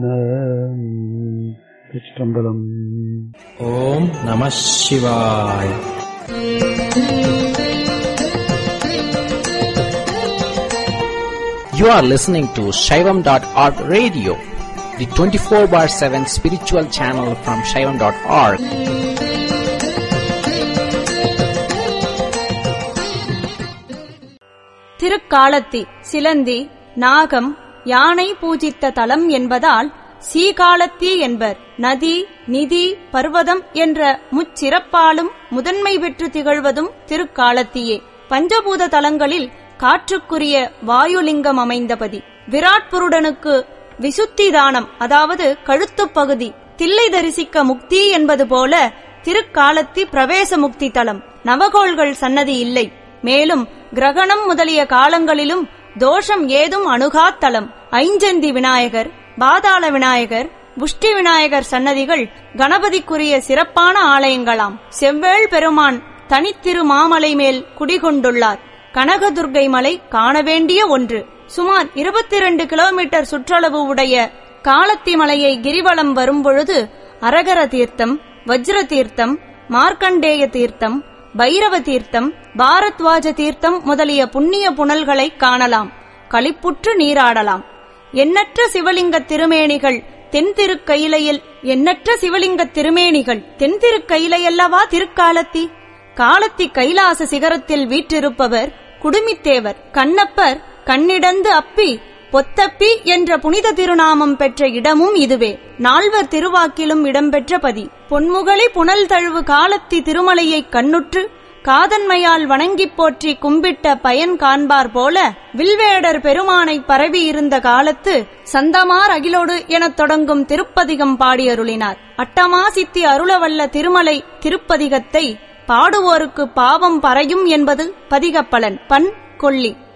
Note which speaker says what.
Speaker 1: திருச்சிற்றம்பலம்
Speaker 2: ஓம் நம சிவாய் You are listening to Shaivam.org radio, the 24 bar 7 spiritual channel from Shaivam.org.
Speaker 3: Thirukalathi சிலந்தி நாகம் யானை பூஜித்த தலம் என்பதால் சீகாலத்தி என்பர் நதி நிதி பர்வதம் என்ற முச்சிறப்பாலும் முதன்மை பெற்று திகழ்வதும் திருக்காலத்தியே பஞ்சபூத தலங்களில் காற்றுக்குரிய வாயுலிங்கம் அமைந்தபதி விராட்புருடனுக்கு விசுத்தி தானம் அதாவது கழுத்துப் பகுதி தில்லை தரிசிக்க முக்தி என்பது போல திருக்காலத்தி பிரவேச முக்தி தலம் நவகோள்கள் சன்னதி இல்லை மேலும் கிரகணம் முதலிய காலங்களிலும் தோஷம் ஏதும் அணுகாத்தலம் ஐஞ்சந்தி விநாயகர் பாதாள விநாயகர் புஷ்டி விநாயகர் சன்னதிகள் கணபதிக்குரிய சிறப்பான ஆலயங்களாம் செவ்வேள் பெருமான் தனித்திரு மாமலை மேல் குடிகொண்டுள்ளார் கனகதுர்கை மலை காண வேண்டிய ஒன்று சுமார் இருபத்தி இரண்டு கிலோமீட்டர் சுற்றளவு உடைய காலத்தி மலையை கிரிவலம் வரும்பொழுது அரகர தீர்த்தம் வஜ்ர தீர்த்தம் மார்க்கண்டேய தீர்த்தம் பைரவ தீர்த்தம் பாரத்வாஜ தீர்த்தம் முதலிய புண்ணிய புனல்களை காணலாம் களிப்புற்று நீராடலாம் எண்ணற்ற சிவலிங்க திருமேனிகள் தென் திருக்கயிலையில் எண்ணற்ற சிவலிங்க திருமேனிகள் தென் திருக்கயிலையல்லவா திருக்காலத்தி காலத்தி கைலாச சிகரத்தில் வீற்றிருப்பவர் குடுமித்தேவர் கண்ணப்பர் கண்ணிடந்து அப்பி பொத்தப்பி என்ற புனித திருநாமம் பெற்ற இடமும் இதுவே நால்வர் திருவாக்கிலும் இடம்பெற்ற பதி பொன்முகலி புனல் தழுவு காலத்தி திருமலையைக் கண்ணுற்று காதன்மையால் வணங்கிப் போற்றி கும்பிட்ட பயன் காண்பார் போல வில்வேடர் பெருமானை பரவி இருந்த காலத்து சந்தமார் அகிலோடு எனத் தொடங்கும் திருப்பதிகம் பாடியருளினார் அட்டமா சித்தி அருளவல்ல திருமலை திருப்பதிகத்தை பாடுவோருக்கு பாவம் பறையும் என்பது பதிகப்பலன் பண் கொள்ளி